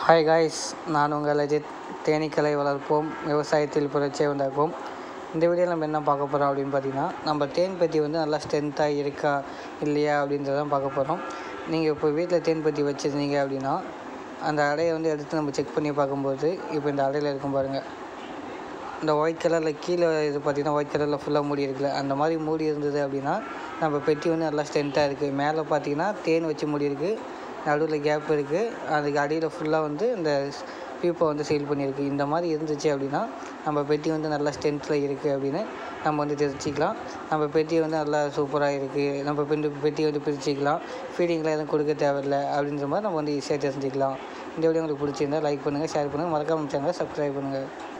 hi guys நான் உங்கள் அஜித் தேனீக்களை வளர்ப்போம் விவசாயத்தில் புரட்சியை உண்டாக்குவோம் இந்த வீடியோவில் நம்ம என்ன பார்க்க போகிறோம் அப்படின்னு பார்த்தீங்கன்னா நம்ம தேன் பெட்டி வந்து நல்லா ஸ்ட்ரென்த்தாக இருக்கா இல்லையா அப்படின்றதான் பார்க்க போகிறோம் நீங்கள் இப்போ வீட்டில் தேன் பெட்டி வச்சுருந்தீங்க அப்படின்னா அந்த அடையை வந்து எடுத்து நம்ம செக் பண்ணி பார்க்கும்போது இப்போ இந்த அடையில் இருக்கும் பாருங்கள் இந்த ஒயிட் கலரில் கீழே இது பார்த்திங்கன்னா ஒயிட் கலரில் ஃபுல்லாக மூடி இருக்குல்ல அந்த மாதிரி மூடி இருந்தது அப்படின்னா நம்ம பெட்டி வந்து நல்லா ஸ்ட்ரென்த்தாக இருக்குது மேலே பார்த்தீங்கன்னா தேன் வச்சு மூடி இருக்குது நடுவில் கேப் இருக்குது அதுக்கு அடியில் ஃபுல்லாக வந்து இந்த பீப்பை வந்து சீல் பண்ணியிருக்கு இந்த மாதிரி இருந்துச்சு அப்படின்னா நம்ம பெட்டி வந்து நல்லா ஸ்ட்ரென்த்தில் இருக்குது அப்படின்னு நம்ம வந்து தெரிஞ்சிக்கலாம் நம்ம பெட்டி வந்து நல்லா சூப்பராக இருக்குது நம்ம பெண்டு பெட்டி வந்து பிரிச்சுக்கலாம் ஃபீடிங்லாம் எதுவும் கொடுக்க தேவையில்லை அப்படின்ற மாதிரி நம்ம வந்து ஈஸியாக தெரிஞ்சுக்கலாம் இந்த வீடியோ உங்களுக்கு பிடிச்சிருந்தா லைக் பண்ணுங்கள் ஷேர் பண்ணுங்கள் மறக்காம சேனலை சப்ஸ்கிரைப் பண்ணுங்கள்